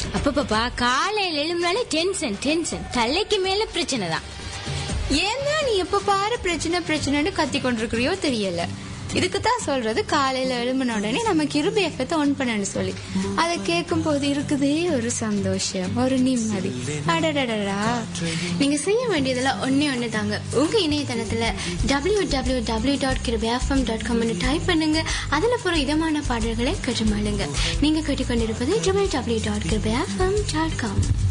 அப்பப்பா காலையில எழும்பினாலே tension tension தலைக்கு மேல பிரச்சனை தான் ஏன் தான் நீ எப்ப பாரு பிரச்சனை பிரச்சனைன்னு கத்தி கொண்டிருக்கிறியோ தெரியல இதுக்கு தான் சொல்றது காலையில எழும்பின உடனே நம்ம கிருபி எஃபத்தை ஆன் பண்ணு சொல்லி அதை கேட்கும் போது இருக்குதே ஒரு சந்தோஷம் ஒரு நிம்மதி அடடடடா நீங்க செய்ய வேண்டியதெல்லாம் ஒன்னே ஒண்ணு தாங்க உங்க இணையதளத்துல டபிள்யூ டபிள்யூ டபிள்யூ டாட் கிருபிஎஃப்எம் டாட் காம்னு டைப் பண்ணுங்க அதுல போற இதமான பாடல்களை கற்றுமாளுங்க நீங்க கேட்டுக்கொண்டிருப்பது டபிள்யூ டபிள்யூ டாட் கிருபிஎஃப்எம் டாட் காம்